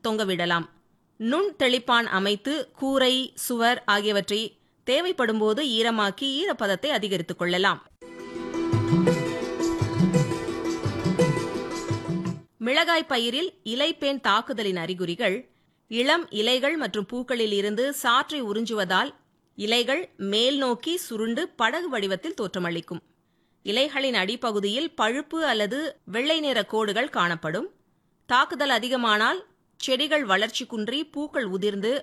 தொங்கவிடலாம் நுண் தெளிப்பான் அமைத்து கூரை சுவர் ஆகியவற்றை தேவைப்படும்போது ஈரமாக்கி ஈரப்பதத்தை அதிகரித்துக் கொள்ளலாம் மிளகாய் பயிரில் இலைப்பேன் தாக்குதலின் அறிகுறிகள் இளம் இலைகள் மற்றும் பூக்களில் இருந்து சாற்றை உறிஞ்சுவதால் இலைகள் மேல் நோக்கி சுருண்டு படகு வடிவத்தில் தோற்றமளிக்கும் இலைகளின் அடிப்பகுதியில் பழுப்பு அல்லது வெள்ளை நிற கோடுகள் காணப்படும் தாக்குதல் அதிகமானால் செடிகள் வளர்ச்சி குன்றி பூக்கள் உதிர்ந்து